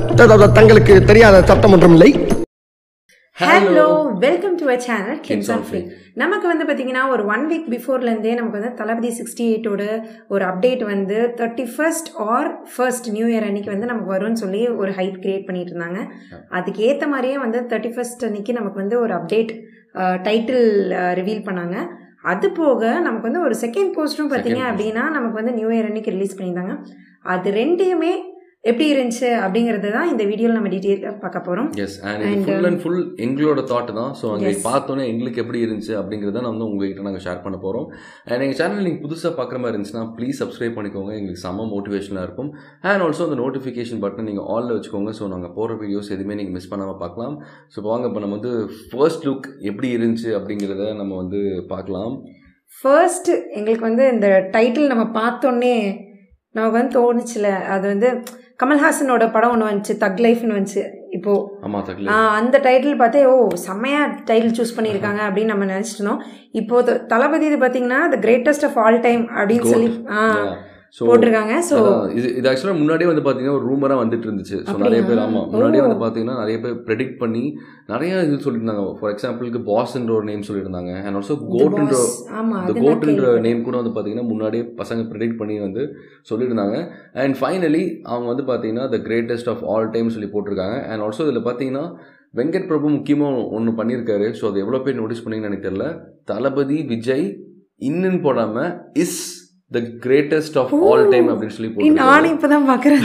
த- தங்களுக்கு தெரியாத சட்டம் ஒன்றும் இல்லை hello welcome to a channel Kids kids on on free நமக்கு வந்து பார்த்தீங்கன்னா ஒரு ஒன் வீக் பிஃபோர்லேருந்தே நமக்கு வந்து தளபதி சிக்ஸ்டி எயிட்டோட ஒரு அப்டேட் வந்து thirty first or first new year அன்னைக்கு வந்து நமக்கு வரும்னு சொல்லி ஒரு ஹைப் கிரியேட் பண்ணிட்டு இருந்தாங்க அதுக்கு ஏற்ற மாதிரியே வந்து தேர்ட்டி ஃபர்ஸ்ட் அன்னைக்கு நமக்கு வந்து ஒரு அப்டேட் டைட்டில் ரிவீல் பண்ணாங்க அது போக நமக்கு வந்து ஒரு செகண்ட் போஸ்ட்டும் பார்த்தீங்க Second post. அப்படின்னா நமக்கு வந்து நியூ இயர் அன்னைக்கு ரிலீஸ் பண்ணியிருந்தாங்க அது ரெண்டையுமே எப்படி இருந்துச்சு அப்படிங்கிறது தான் இந்த வீடியோவில் நம்ம டீட்டெயிலாக பார்க்க போகிறோம் yes and And, full and full எங்களோட தாட் தான் ஸோ அங்கே Yes. பார்த்தோன்னே எங்களுக்கு எப்படி இருந்துச்சு அப்படிங்கிறத நான் வந்து உங்ககிட்ட நாங்கள் ஷேர் பண்ண போகிறோம் அண்ட் எங்கள் சேனல் நீங்கள் புதுசாக பார்க்குற மாதிரி இருந்துச்சுன்னா ப்ளீஸ் சப்ஸ்கிரைப் பண்ணிக்கோங்க எங்களுக்கு செம்ம மோட்டிவேஷனாக இருக்கும் அண்ட் ஆல்சோ அந்த நோட்டிஃபிகேஷன் பட்டன் நீங்கள் ஆலில் வச்சுக்கோங்க ஸோ நாங்கள் போகிற வீடியோஸ் எதுவுமே நீங்கள் மிஸ் பண்ணாமல் பார்க்கலாம் ஸோ வாங்க இப்போ நம்ம வந்து ஃபர்ஸ்ட் லுக் எப்படி இருந்துச்சு அப்படிங்கிறத நம்ம வந்து பார்க்கலாம் ஃபர்ஸ்ட் எங்களுக்கு வந்து இந்த டைட்டில் நம்ம பார்த்தோன்னே நமக்கு வந்து தோணுச்சுல அது வந்து கமல்ஹாசனோட படம் ஒன்று வந்துச்சு தக் லைஃப்னு வந்துச்சு இப்போ ஆமாம் தக்கல ஆ, அந்த டைட்டில் பார்த்தே ஓ செம்மையா டைட்டில் சூஸ் பண்ணியிருக்காங்க அப்படின்னு நம்ம நினச்சிட்டு இருந்தோம் இப்போ த- தளபதி இது பார்த்தீங்கன்னா the greatest of all time அப்படின்னு சொல்லி ஆ ஸோ போட்டிருக்காங்க ஸோ இது இது ஆக்சுவலாக முன்னாடியே வந்து பார்த்தீங்கன்னா ஒரு ரூமராக வந்துட்டு இருந்துச்சு ஸோ நிறைய அப்படியா? பேர் ஆமாம் முன்னாடியே ஓ. வந்து பார்த்தீங்கன்னா நிறைய பேர் ப்ரெடிக்ட் பண்ணி நிறைய இது சொல்லியிருந்தாங்க ஃபார் எக்ஸாம்பிளுக்கு பாஸ்ன்ற ஒரு நேம் சொல்லியிருந்தாங்க அண்ட் ஆல்சோ கோட்ன்ற ஆமா இந்த அது நான் கோட்ன்ற கேள்விப்பட்டேன். நேம் கூட வந்து பார்த்தீங்கன்னா முன்னாடியே பசங்க ப்ரெடிக்ட் பண்ணி வந்து சொல்லியிருந்தாங்க அண்ட் ஃபைனலி அவங்க வந்து பார்த்தீங்கன்னா the greatest of all time சொல்லி போட்டிருக்காங்க அண்ட் ஆல்சோ இதில் பார்த்தீங்கன்னா வெங்கட் பிரபு முக்கியமாக ஒன்று பண்ணியிருக்காரு ஸோ அது எவ்வளோ பேர் நோட்டீஸ் பண்ணீங்கன்னு எனக்கு தெரியல தளபதி விஜய் இன்னுன்னு போடாமல் is the greatest of all time அப்படின்னு சொல்லி ஏய், போட்டிருக்காரு நானும் இப்பதான் பாக்குறேன்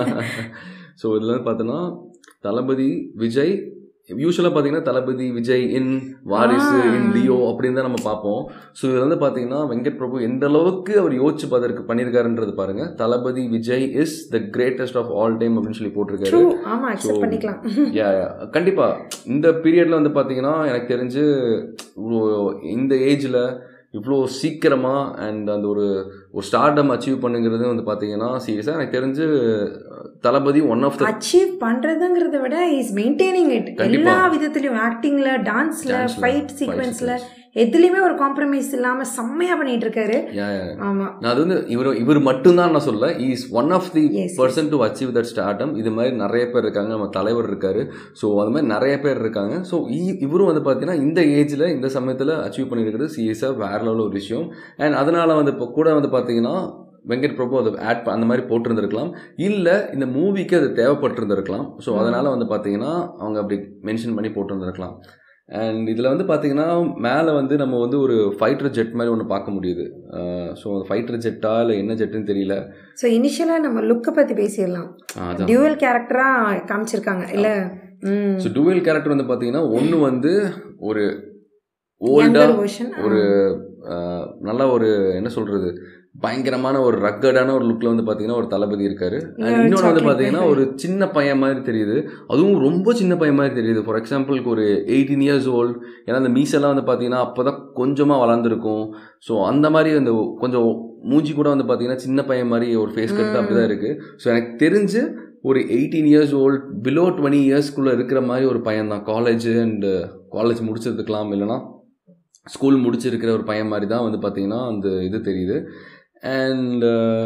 ஸோ இதில் வந்து பார்த்தோன்னா தளபதி விஜய் யூஸ்வலாக பார்த்தீங்கன்னா தளபதி விஜய் இன் வாரிசு ஆ. இன் லியோ அப்படின்னு தான் நம்ம பார்ப்போம் ஸோ இதில் வந்து பார்த்தீங்கன்னா வெங்கட் பிரபு எந்த அளவுக்கு அவர் யோசிச்சு பார்த்துருக்கு பண்ணியிருக்காருன்றது பாருங்க Thalapathy Vijay is the greatest of all time அப்படின்னு சொல்லி போட்டிருக்காரு ட்ரூ ஆமா அக்செப்ட் So, பண்ணிக்கலாம் யா யா கண்டிப்பாக இந்த பீரியடில் வந்து பார்த்தீங்கன்னா எனக்கு தெரிஞ்சு இவ்வளோ இந்த ஏஜில் இவ்வளோ சீக்கிரமாக அண்ட் அந்த ஒரு ஒரு ஸ்டார்டம் அச்சீவ் பண்ணுங்கிறது வந்து பார்த்தீங்கன்னா சீரியஸாக எனக்கு தெரிஞ்சு Thalapathy one of the achieve பண்றதுங்கிறத விட இஸ் மெயின்டைனிங் இட் கண்டிப்பா. எல்லா விதத்துலயும் ஆக்டிங்ல டான்ஸ்ல Dance ல, ஃபைட் fight சீக்வென்ஸ்ல sequence. எதுலயுமே ஒரு காம்ப்ரமைஸ் இல்லாம செம்மையா பண்ணிட்டு இருக்காரு யா யா ஆமா நான் அது வந்து இவர் இவர் மட்டும்தான் நான் சொல்ல is one of the Yes, person to achieve that stardom இது மாதிரி நிறைய பேர் இருக்காங்க நம்ம தலைவர் இருக்காரு ஸோ அது மாதிரி நிறைய பேர் இருக்காங்க ஸோ இவரும் வந்து பார்த்தீங்கன்னா இந்த ஏஜில் இந்த சமயத்தில் அச்சீவ் பண்ணியிருக்கிறது சீரியஸாக வேற லெவலில் ஒரு விஷயம் அண்ட் அதனால வந்து இப்போ கூட வந்து பார்த்தீங்கன்னா வெங்கட் பிரபு அதை ஆட் அந்த மாதிரி போட்டிருந்திருக்கலாம் இல்லை இந்த மூவிக்கு அது தேவைப்பட்டிருந்திருக்கலாம் ஸோ அதனால வந்து பார்த்தீங்கன்னா அவங்க அப்படி மென்ஷன் பண்ணி போட்டிருந்திருக்கலாம் அண்ட் இதில் வந்து பார்த்தீங்கன்னா மேலே வந்து நம்ம வந்து ஒரு ஃபைட்டர் ஜெட் மாதிரி ஒன்று பார்க்க முடியுது ஸோ அந்த ஃபைட்டர் ஜெட்டா இல்லை என்ன ஜெட்டுன்னு தெரியல ஸோ இனிஷியலா நம்ம லுக்கை பத்தி பேசிடலாம் ஆ, அதான் டியூவல் கேரக்டரா காமிச்சிருக்காங்க இல்ல ம் ஸோ டுவெல் கேரக்டர் வந்து பார்த்தீங்கன்னா ஒன்று வந்து ஒரு ஓல்டாக younger version. ஒரு ஆஹ், நல்ல ஒரு என்ன சொல்கிறது பயங்கரமான ஒரு ரக்கடான ஒரு லுக்கில் வந்து பார்த்தீங்கன்னா ஒரு தளபதி இருக்காரு And இன்னொரு இன்னொன்று வந்து chocolate பார்த்தீங்கன்னா baby. ஒரு சின்ன பையன் மாதிரி தெரியுது அதுவும் ரொம்ப சின்ன பையன் மாதிரி தெரியுது ஃபார் எக்ஸாம்பிளுக்கு ஒரு எயிட்டீன் இயர்ஸ் ஓல்டு ஏன்னா அந்த மீசெல்லாம் வந்து பார்த்தீங்கன்னா அப்போ தான் கொஞ்சமாக வளர்ந்துருக்கும் ஸோ அந்த மாதிரி அந்த கொஞ்சம் மூஞ்சி கூட வந்து பார்த்தீங்கன்னா சின்ன பையன் மாதிரி ஒரு ஃபேஸ் கட் அப்படி தான் இருக்குது ஸோ எனக்கு தெரிஞ்சு ஒரு eighteen years old below twenty இயர்ஸ்க்குள்ளே இருக்கிற மாதிரி ஒரு பையன் தான் காலேஜ் அண்டு காலேஜ் முடிச்சிருக்கலாம் இல்லைனா ஸ்கூல் முடிச்சிருக்கிற ஒரு பையன் மாதிரி தான் வந்து பார்த்தீங்கன்னா அந்த இது தெரியுது அண்ட்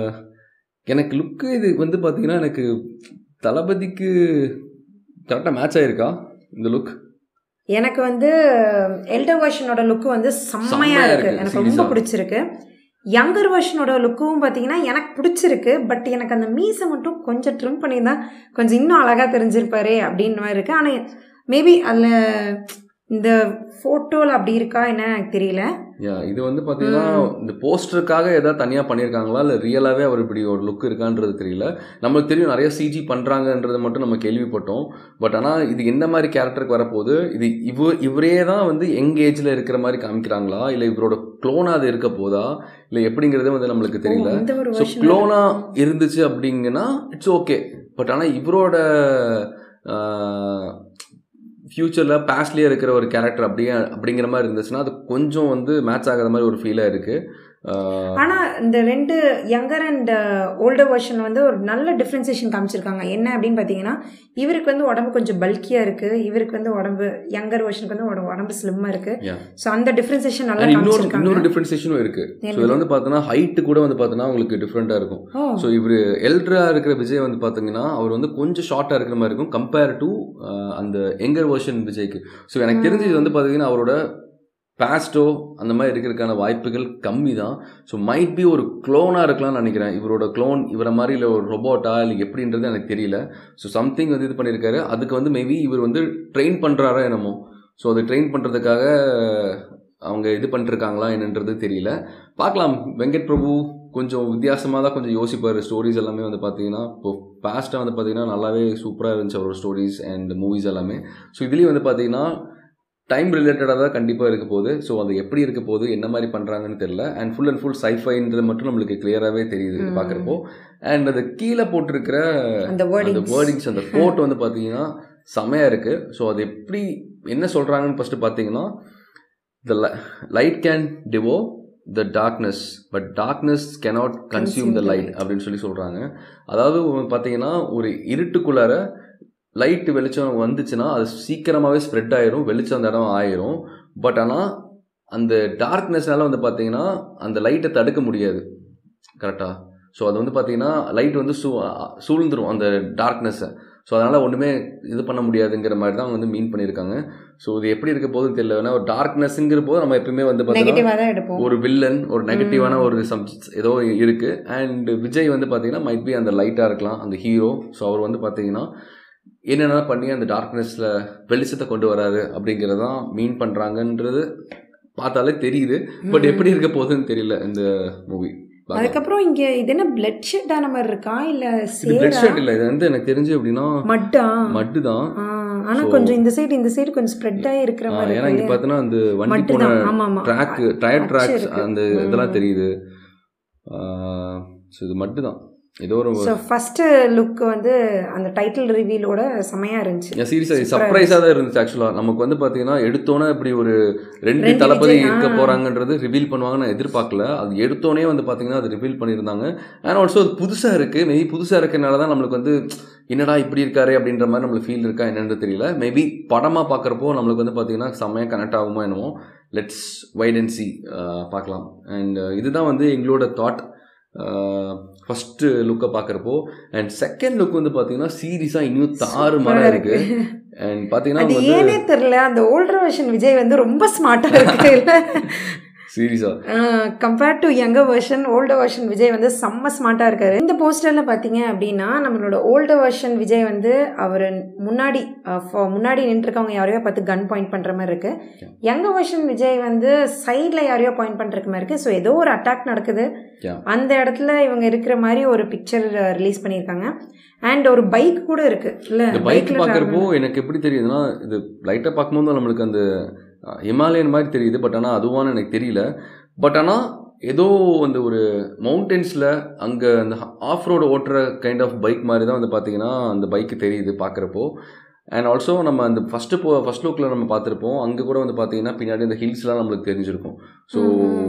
எனக்கு லுக்கு இது வந்து பார்த்தீங்கன்னா எனக்கு தளபதிக்கு கரெக்டாக மேட்ச் ஆயிருக்கா இந்த லுக் எனக்கு வந்து எல்டர் வெர்ஷனோட லுக்கு வந்து செம்மையா செம்மையா இருக்கு இருக்கு, எனக்கு ரொம்ப serious-ஆ. பிடிச்சிருக்கு யங்கர் வெர்ஷனோட லுக்கும் பார்த்தீங்கன்னா எனக்கு பிடிச்சிருக்கு பட் எனக்கு அந்த மீசை மட்டும் கொஞ்சம் ட்ரிம் பண்ணியிருந்தா கொஞ்சம் இன்னும் அழகாக தெரிஞ்சிருப்பாரே அப்படின்னு மாதிரி இருக்கு ஆனால் மேபி அதில் இந்த ஃபோட்டோவில் அப்படி இருக்கா என்ன எனக்கு தெரியல யா இது வந்து பார்த்தீங்கன்னா இந்த போஸ்டருக்காக ஏதாவது தனியாக பண்ணியிருக்காங்களா இல்லை ரியலாகவே அவர் இப்படி ஒரு லுக் இருக்கான்றது தெரியல நம்மளுக்கு தெரியும் நிறைய சிஜி பண்ணுறாங்கன்றதை மட்டும் நம்ம கேள்விப்பட்டோம் பட் ஆனால் இது எந்த மாதிரி கேரக்டருக்கு வரப்போகுது இது இவ இவரே தான் வந்து யங் ஏஜில் இருக்கிற மாதிரி காமிக்கிறாங்களா இல்லை இவரோட க்ளோனா அது இருக்க போதா இல்லை எப்படிங்கிறது வந்து நம்மளுக்கு தெரியல ஓ, இந்த ஒரு ஸோ version க்ளோனா இருந்துச்சு அப்படிங்கன்னா இட்ஸ் ஓகே பட் ஆனால் இவரோட ஃப்யூச்சரில் பாஸ்ட்லேயே இருக்கிற ஒரு கேரக்டர் அப்படியே அப்படிங்கிற மாதிரி இருந்துச்சுன்னா அது கொஞ்சம் வந்து மேட்ச் ஆகாத மாதிரி ஒரு ஃபீலாக இருக்குது ஆனா இந்த ரெண்டு யங்கர் அண்ட் ஓல்டர் வெர்ஷன் வந்து ஒரு நல்ல டிஃப்ரென்சியேஷன் காமிச்சிருக்காங்க என்ன அப்படின்னு பார்த்தீங்கன்னா இவருக்கு வந்து உடம்பு கொஞ்சம் பல்கியா இருக்கு இவருக்கு வந்து உடம்பு யங்கர் வெர்ஷனுக்கு வந்து உட- உடம்பு ஸ்லிம்மா இருக்கு Yeah. ஸோ அந்த டிஃப்ரென்சியேஷன் நல்லா And இன்னொரு இன்னொரு காமிச்சிருக்காங்க டிஃப்ரென்சேஷனும் இருக்கு ஸோ இதில் வந்து பார்த்தோன்னா ஹைட்டு கூட வந்து பார்த்தோன்னா உங்களுக்கு டிஃப்ரெண்ட்டாக இருக்கும் ஓ ஸோ இவர் எல்ட்ரா இருக்கிற விஜய் வந்து பார்த்தீங்கன்னா அவர் வந்து கொஞ்சம் ஷார்ட்டாக இருக்கிற மாதிரி இருக்கும் கம்பேர் டு அந்த எங்கர் வெர்ஷன் விஜய்க்கு ஸோ எனக்கு தெரிஞ்சு இது வந்து பார்த்தீங்கன்னா அவரோட பாஸ்டோ அந்த மாதிரி இருக்கிறதுக்கான வாய்ப்புகள் கம்மி தான் ஸோ மைட் பி ஒரு க்ளோனாக இருக்கலாம்னு நினைக்கிறேன் இவரோட க்ளோன் இவரை மாதிரி இல்லை ஒரு ரொபோட்டா இல்லை எப்படின்றது எனக்கு தெரியல ஸோ சம்திங் வந்து இது பண்ணியிருக்காரு அதுக்கு வந்து மேபி இவர் வந்து ட்ரெயின் பண்ணுறாரோ என்னமோ ஸோ அது ட்ரெயின் பண்ணுறதுக்காக அவங்க இது பண்ணிருக்காங்களா என்னன்றது தெரியல பார்க்கலாம் வெங்கட் பிரபு கொஞ்சம் வித்தியாசமாக தான் கொஞ்சம் யோசிப்பார் ஸ்டோரிஸ் எல்லாமே வந்து பார்த்தீங்கன்னா இப்போ பாஸ்ட்டாக வந்து பார்த்தீங்கன்னா நல்லாவே சூப்பராக இருந்துச்சு அவரோட ஸ்டோரிஸ் அண்ட் மூவிஸ் எல்லாமே ஸோ இதுலேயும் வந்து பார்த்தீங்கன்னா டைம் ரிலேட்டடாக தான் கண்டிப்பாக இருக்க போகுது ஸோ அது எப்படி இருக்க போகுது என்ன மாதிரி பண்ணுறாங்கன்னு தெரியல அண்ட் ஃபுல் அண்ட் ஃபுல் சைஃபைன்றது மட்டும் நம்மளுக்கு கிளியராகவே தெரியுது ம். பார்க்குறப்போ அண்ட் அது கீழே போட்டிருக்கிற அந்த அந்த வேர்டிங்ஸ் வேர்டிங்ஸ் அந்த கோட் வந்து பார்த்தீங்கன்னா செமையாக இருக்குது ஸோ அது எப்படி என்ன சொல்கிறாங்கன்னு ஃபஸ்ட்டு பார்த்தீங்கன்னா the light can devour the darkness but darkness cannot consume the the light light. அப்படின்னு சொல்லி சொல்கிறாங்க அதாவது பார்த்தீங்கன்னா ஒரு இருட்டுக்குள்ளார லைட்டு வெளிச்சம் வந்துச்சுன்னா அது சீக்கிரமாகவே ஸ்ப்ரெட் ஆயிரும் வெளிச்சம் அந்த இடம் ஆயிரும் பட் ஆனால் அந்த டார்க்னஸ்னால வந்து பார்த்தீங்கன்னா அந்த லைட்டை தடுக்க முடியாது கரெக்டாக ஸோ அது வந்து பார்த்தீங்கன்னா லைட் வந்து சூ சூழ்ந்துரும் அந்த டார்க்னஸை ஸோ அதனால் ஒன்றுமே இது பண்ண முடியாதுங்கிற மாதிரி தான் வந்து மீன் பண்ணியிருக்காங்க ஸோ இது எப்படி இருக்க போகுதுன்னு தெரியல ஏன்னா ஒரு டார்க்னஸ்ங்கிற போது நம்ம எப்பயுமே வந்து பார்த்தீங்கன்னா நெகட்டிவா தான் எடுப்போம் ஒரு வில்லன் ஒரு நெகட்டிவான ஒரு சம் ஏதோ இருக்கு அண்ட் விஜய் வந்து பார்த்தீங்கன்னா மைட் பி அந்த லைட்டாக இருக்கலாம் அந்த ஹீரோ ஸோ அவர் வந்து பார்த்தீங்கன்னா என்னென்ன பண்ணி அந்த டார்க்னஸில் வெளிச்சத்தை கொண்டு வராரு அப்படிங்கிறதான் மீன் பண்ணுறாங்கன்றது பார்த்தாலே தெரியுது பட் எப்படி இருக்க போகுதுன்னு தெரியல இந்த மூவி அதுக்கப்புறம் இங்க இது என்ன பிளட் ஷெட் ஆன மாதிரி இருக்கா இல்ல இது பிளட் சேரா ஷர்ட் இல்லை இது வந்து எனக்கு தெரிஞ்சு அப்படின்னா மட்டா மட்டு தான் ஆ, ஆனா So- கொஞ்சம் இந்த சைடு இந்த சைடு கொஞ்சம் ஸ்ப்ரெட் ஆகி இருக்கிற ஆ, மாதிரி ஏன்னா இங்க இருக்கு பார்த்தோன்னா அந்த வண்டி மட்டு போன தான் ஆமா ஆமா ட்ராக் டயர் அச்சு ட்ராக்ஸ் இருக்கு. அந்த ம். இதெல்லாம் தெரியுது ஸோ இது மட்டும் தான் ஏதோ ஒரு ஸோ ஃபர்ஸ்ட் லுக் வந்து அந்த டைட்டில் ரிவீலோட செமையா இருந்துச்சு சீரியஸாக Super சர்ப்ரைஸாக தான் இருந்துச்சு ஆக்சுவலாக நமக்கு வந்து பார்த்தீங்கன்னா எடுத்தோன்னே இப்படி ஒரு ரெண்டு ரெண்டு தளபதி விஜய், இருக்க ஆ. போகிறாங்கன்றது ரிவீல் பண்ணுவாங்கன்னு நான் எதிர்பார்க்கல அது எடுத்தோனே வந்து பார்த்தீங்கன்னா அது ரிவீல் பண்ணியிருந்தாங்க அண்ட் ஆல்சோ அது புதுசாக இருக்குது மேபி புதுசாக இருக்கறனால தான் நம்மளுக்கு வந்து என்னடா இப்படி இருக்காரு அப்படின்ற மாதிரி நம்மளுக்கு ஃபீல் இருக்கா என்னன்னு தெரியல மேபி படமாக பார்க்குறப்போ நம்மளுக்கு வந்து பார்த்தீங்கன்னா செம்மையாக கனெக்ட் ஆகுமோ என்னமோ லெட்ஸ் வைட் அண்ட் சி பார்க்கலாம் அண்ட் இதுதான் வந்து எங்களோட தாட் ஃபஸ்ட்டு லுக்கை பார்க்குறப்போ அண்ட் செகண்ட் லுக் வந்து பார்த்தீங்கன்னா சீரியஸாக இன்னும் தாறு Super-ஆ மாதிரி இருக்கு அண்ட் பார்த்தீங்கன்னா அது அவங்க வந்து ஏனே தெரியல அந்த ஓல்டர் வெர்ஷன் விஜய் வந்து ரொம்ப ஸ்மார்ட்டா இருக்கு இல்ல சீரியஸாக compared to younger version older version Vijay வந்து செம்ம ஸ்மார்ட்டாக இருக்காரு இந்த போஸ்டரில் பார்த்தீங்க அப்படின்னா நம்மளோட ஓல்டர் வெர்ஷன் விஜய் வந்து அவர் முன்னாடி அஹ், for- முன்னாடி நின்றுருக்கவங்க யாரையோ பார்த்து கன் பாயிண்ட் பண்ணுற மாதிரி இருக்கு யங்கர் வெர்ஷன் விஜய் வந்து சைடில் யாரையோ பாயிண்ட் பண்ணுறக்கு மாதிரி இருக்கு ஸோ ஏதோ ஒரு அட்டாக் நடக்குது Yeah. அந்த இடத்துல இவங்க இருக்கிற மாதிரி ஒரு பிக்சர் ரிலீஸ் பண்ணியிருக்காங்க அண்ட் ஒரு பைக் கூட இருக்கு இல்லை இந்த பைக் பார்க்குறப்போ எனக்கு எப்படி தெரியுதுன்னா இது லைட்டாக பார்க்கும்போது நம்மளுக்கு அந்த ஹிமாலயன் மாதிரி தெரியுது பட் ஆனால் அதுவான்னு எனக்கு தெரியல பட் ஆனால் ஏதோ அந்த ஒரு மவுண்டன்ஸில் அங்கே அந்த ஆஃப் ரோடு ஓட்டுற கைண்ட் ஆஃப் பைக் மாதிரி தான் வந்து பார்த்தீங்கன்னா அந்த பைக்கு தெரியுது பார்க்குறப்போ அண்ட் ஆல்சோ நம்ம அந்த ஃபஸ்ட்டு போ ஃபஸ்ட் லுக்கில் நம்ம பார்த்துருப்போம் அங்கே கூட வந்து பார்த்தீங்கன்னா பின்னாடி இந்த ஹில்ஸ்லாம் நம்மளுக்கு தெரிஞ்சிருக்கும் ஸோ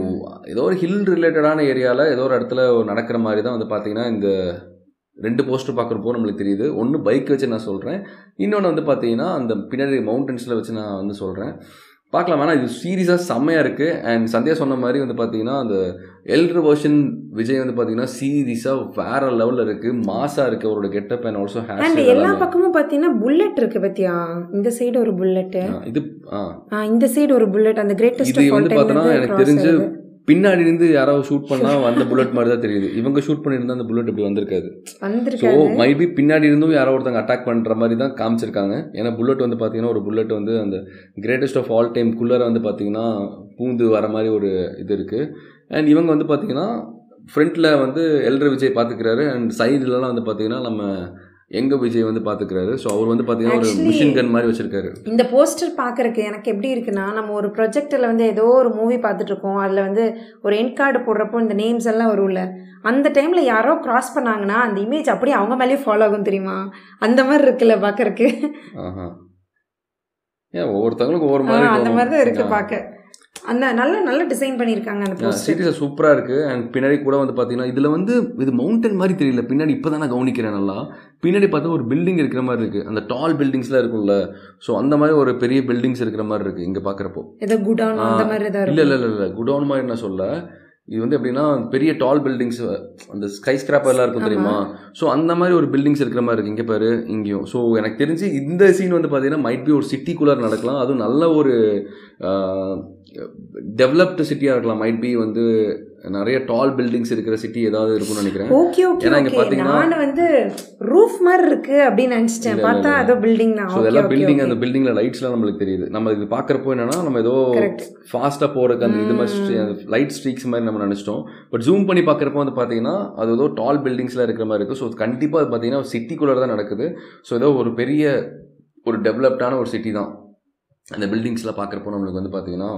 ஏதோ ஒரு ஹில் ரிலேட்டடான ஏரியாவில் ஏதோ ஒரு இடத்துல நடக்கிற மாதிரி தான் வந்து பார்த்தீங்கன்னா இந்த ரெண்டு போஸ்டர் பார்க்குறப்போ நம்மளுக்கு தெரியுது ஒன்று பைக் வச்சு நான் சொல்கிறேன் இன்னொன்று வந்து பார்த்தீங்கன்னா அந்த பின்னாடி மவுண்டன்ஸில் வச்சு நான் வந்து சொல்கிறேன் பார்க்கலாம் ஆனால் இது சீரியஸாக செம்மையாக இருக்குது அண்ட் சந்தியா சொன்ன மாதிரி வந்து பார்த்தீங்கன்னா அந்த எல்ட்ரு வெர்ஷன் விஜய் வந்து பார்த்தீங்கன்னா சீரியஸாக வேற லெவலில் இருக்குது மாசாக இருக்குது அவரோட கெட்டப் அண்ட் ஆல்சோ அண்ட் எல்லா ஹேர் பக்கமும் பார்த்தீங்கன்னா புல்லட் இருக்கு பத்தியா இந்த சைடு ஒரு புல்லட்டு இது ஆ இந்த சைடு ஒரு புல்லட் அந்த கிரேட்டஸ்ட் இது வந்து பார்த்தோன்னா எனக்கு தெரிஞ்சு பின்னாடி இருந்து யாராவது ஷூட் பண்ணால் வந்த புல்லட் மாதிரி தான் தெரியுது இவங்க ஷூட் பண்ணியிருந்தா அந்த புல்லட் இப்படி வந்திருக்காது ஸோ வந்திருக்காது மைபி பின்னாடி இருந்தும் யாரோ ஒருத்தங்க அட்டாக் பண்ணுற மாதிரி தான் காமிச்சிருக்காங்க ஏன்னா புல்லட் வந்து பார்த்தீங்கன்னா ஒரு புல்லட் வந்து அந்த கிரேட்டஸ்ட் ஆஃப் ஆல் டைம் குள்ளரை வந்து பார்த்தீங்கன்னா பூந்து வர மாதிரி ஒரு இது இருக்குது அண்ட் இவங்க வந்து பார்த்தீங்கன்னா ஃப்ரண்ட்டில் வந்து எல்டர் விஜய் பார்த்துக்கிறாரு அண்ட் சைடுலலாம் வந்து பார்த்தீங்கன்னா நம்ம எங்க விஜய் வந்து பார்த்துக்கிறாரு ஸோ அவர் வந்து பார்த்தீங்கன்னா ஒரு Actually- மிஷின் கன் மாதிரி வச்சிருக்காரு இந்த போஸ்டர் பார்க்கறக்கு எனக்கு எப்படி இருக்குன்னா நம்ம ஒரு ப்ரொஜெக்டில் வந்து ஏதோ ஒரு மூவி பார்த்துட்டு இருக்கோம் அதில் வந்து ஒரு எண்ட் கார்டு போடுறப்போ இந்த நேம்ஸ் எல்லாம் வரும்ல அந்த டைமில் யாரோ கிராஸ் பண்ணாங்கன்னா அந்த இமேஜ் அப்படியே அவங்க மேலேயே ஃபாலோ ஆகும் தெரியுமா அந்த மாதிரி இருக்குல்ல பார்க்கறக்கு ஆஹா ஏன் ஒவ்வொருத்தவங்களுக்கும் ஒவ்வொரு ஆ, மாதிரி அந்த தோணும். மாதிரி தான் இருக்கு ஆ. பார்க்க அந்த நல்ல நல்ல டிசைன் பண்ணியிருக்காங்க அந்த போஸ்டர் சிட்டிஸை சூப்பராக இருக்குது அண்ட் பின்னாடி கூட வந்து பார்த்தீங்கன்னா இதில் வந்து இது மவுண்டன் மாதிரி தெரியல பின்னாடி இப்போ தான் நான் கவனிக்கிறேன் நல்லா பின்னாடி பார்த்தா ஒரு பில்டிங் இருக்கிற மாதிரி இருக்குது அந்த டால் பில்டிங்ஸ்லாம் இருக்கும்ல ஸோ அந்த மாதிரி ஒரு பெரிய பில்டிங்ஸ் இருக்கிற மாதிரி இருக்குது இங்கே பார்க்குறப்போ ஏதோ குடவுன் அந்த மாதிரி ஏதாவது இல்லை இல்லை இல்லை இல்லை குடவுன் மாதிரி நான் சொல்ல இது வந்து எப்படின்னா பெரிய டால் பில்டிங்ஸ் அந்த ஸ்கை ஸ்கிராப்பர்லாம் இருக்கும் தெரியுமா ஸோ அந்த மாதிரி ஒரு பில்டிங்ஸ் இருக்கிற மாதிரி இருக்குது இங்கே பாரு இங்கேயும் ஸோ எனக்கு தெரிஞ்சு இந்த சீன் வந்து பார்த்தீங்கன்னா மைட் பி ஒரு சிட்டிக்குள்ளார நடக்கலாம் அதுவும் நல்ல ஒரு டெவலப்டு சிட்டியாக இருக்கலாம் மைட் பி வந்து நிறைய டால் பில்டிங்ஸ் இருக்கிற சிட்டி ஏதாவது இருக்கும்னு நினைக்கிறேன் ஓகே ஓகே ஏன்னா இங்க ஓகே பாத்தீங்கன்னா- நான் வந்து ரூஃப் மாதிரி இருக்கு அப்படின்னு நினைச்சிட்டேன் இல்ல, இல்ல, பார்த்தா இல்ல. அதோ பில்டிங் தான் ஸோ ஓகே இதெல்லாம் ஓகே பில்டிங் அந்த பில்டிங்கில் லைட்ஸ்லாம் நம்மளுக்கு தெரியுது நம்ம இது பார்க்குறப்போ என்னன்னா நம்ம ஏதோ Correct. ஃபாஸ்ட்டாக போகிறக்கு அந்த இது மாதிரி லைட் ஸ்ட்ரீக்ஸ் மாதிரி நம்ம நினச்சிட்டோம் பட் ஜூம் பண்ணி பார்க்குறப்போ வந்து பார்த்தீங்கன்னா அது ஏதோ டால் பில்டிங்ஸ்லாம் இருக்கிற மாதிரி இருக்குது ஸோ கண்டிப்பாக அது பார்த்தீங்கன்னா சிட்டிக்குள்ளே தான் நடக்குது ஸோ ஏதோ ஒரு பெரிய ஒரு டெவலப்டான ஒரு சிட்டி தான் அந்த பில்டிங்ஸ்லாம் பார்க்குறப்போ நம்மளுக்கு வந்து பார்த்தீங்கன்னா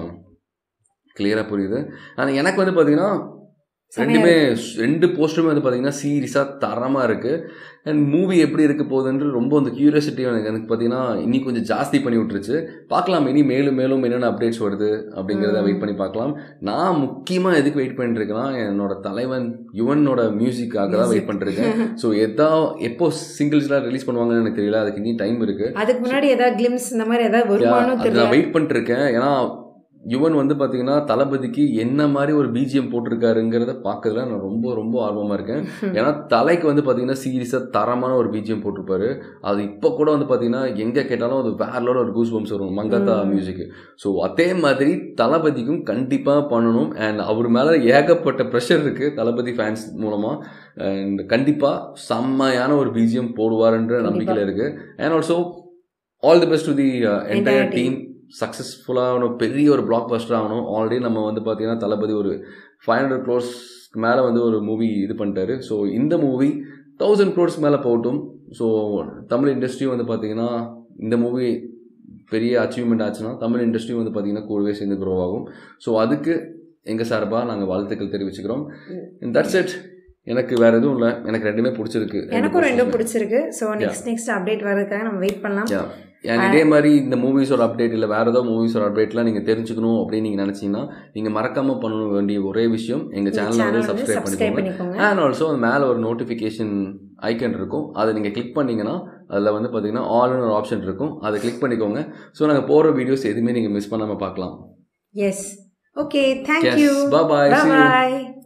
கிளியராக புரியுது ஆனால் எனக்கு வந்து பார்த்தீங்கன்னா செமையா ரெண்டுமே ரெண்டு போஸ்டருமே வந்து பார்த்தீங்கன்னா சீரியஸாக தரமாக இருக்குது அண்ட் மூவி எப்படி இருக்க போகுதுன்ற ரொம்ப அந்த கியூரியாசிட்டி எனக்கு எனக்கு பார்த்தீங்கன்னா இன்னி கொஞ்சம் ஜாஸ்தி பண்ணி விட்டுருச்சு பார்க்கலாம் இனி மேலும் மேலும் என்னென்ன அப்டேட்ஸ் வருது அப்படிங்கிறத ம். வெயிட் பண்ணி பார்க்கலாம் நான் முக்கியமாக எதுக்கு வெயிட் பண்ணிட்டு இருக்கேன்னா என்னோட தலைவன் யுவனோட மியூசிக்காக தான் வெயிட் பண்ணிருக்கேன் ஸோ எதா எப்போ சிங்கிள்ஸ்லாம் ரிலீஸ் பண்ணுவாங்கன்னு எனக்கு தெரியல அதுக்கு இன்னி டைம் இருக்கு அதுக்கு முன்னாடி ஏதாவது கிளிம்ஸ் இந்த மாதிரி ஏதாவது வருமானம் அது தெரியல நான் வெயிட் பண்ணிட்டு இருக்கேன் ஏன்னா யுவன் வந்து பார்த்தீங்கன்னா தளபதிக்கு என்ன மாதிரி ஒரு பிஜிஎம் போட்டிருக்காருங்கிறத பார்க்கறதுல நான் ரொம்ப ரொம்ப ஆர்வமாக இருக்கேன் ஏன்னா தலைக்கு வந்து பார்த்தீங்கன்னா சீரியஸாக தரமான ஒரு பிஜிஎம் போட்டிருப்பாரு அது இப்போ கூட வந்து பார்த்தீங்கன்னா எங்கே கேட்டாலும் அது வேறலோட ஒரு கூஸ் பம்ஸ் வரும் மங்காத்தா ம். மியூசிக் ஸோ அதே மாதிரி தளபதிக்கும் கண்டிப்பாக பண்ணணும் அண்ட் அவர் மேலே ஏகப்பட்ட ப்ரெஷர் இருக்குது தளபதி ஃபேன்ஸ் மூலமாக அண்ட் கண்டிப்பாக செம்மையான ஒரு பிஜிஎம் போடுவாருன்ற கண்டிப்பா. நம்பிக்கையில் இருக்குது and also all the best to the Entire entire team. Team சக்ஸஸ்ஃபுல்லாகணும் பெரிய ஒரு பிளாக் பஸ்டர் ஆகணும் ஆல்ரெடி நம்ம வந்து பார்த்தீங்கன்னா தளபதி ஒரு ஃபைவ் ஹண்ட்ரட் க்ரோர்ஸ் மேலே வந்து ஒரு மூவி இது பண்ணிட்டாரு ஸோ இந்த மூவி தௌசண்ட் க்ரோர்ஸ் மேலே போகட்டும் ஸோ தமிழ் இண்டஸ்ட்ரியும் வந்து பார்த்தீங்கன்னா இந்த மூவி பெரிய அச்சீவ்மெண்ட் ஆச்சுன்னா தமிழ் இண்டஸ்ட்ரியும் வந்து பார்த்தீங்கன்னா கூடவே சேர்ந்து க்ரோ ஆகும் ஸோ அதுக்கு எங்கள் சார்பாக நாங்கள் வாழ்த்துக்கள் தெரிவிச்சுக்கிறோம் தட்ஸ் இட் எனக்கு வேற எதுவும் இல்லை எனக்கு ரெண்டுமே பிடிச்சிருக்கு எனக்கும் ரெண்டும் பிடிச்சிருக்கு ஸோ நெக்ஸ்ட் நெக்ஸ்ட் அப்டேட் வர்றதுக்காக நம்ம வெயிட் பண்ணலாம் Yeah. and இதே மாதிரி இந்த மூவிஸோட அப்டேட் இல்லை வேறு ஏதாவது மூவிஸோட அப்டேட்லாம் நீங்கள் தெரிஞ்சுக்கணும் அப்படின்னு நீங்கள் நினச்சிங்கன்னா நீங்கள் மறக்காமல் பண்ண வேண்டிய ஒரே விஷயம் எங்கள் சேனலை சேனல் வந்து வந்து சப்ஸ்கிரைப் சப்ஸ்கிரைப் பண்ணிக்கோங்க பண்ணிக்கோங்க அண்ட் ஆல்சோ அது மேலே ஒரு நோட்டிஃபிகேஷன் ஐக்கன் இருக்கும் அதை நீங்கள் கிளிக் பண்ணீங்கன்னா அதில் வந்து பார்த்தீங்கன்னா ஆல்னு ஒரு ஆப்ஷன் இருக்கும் அதை கிளிக் பண்ணிக்கோங்க ஸோ நாங்கள் போகிற வீடியோஸ் எதுவுமே நீங்கள் மிஸ் பண்ணாமல் பார்க்கலாம் yes okay thank you Yes. Bye-bye. See you. Bye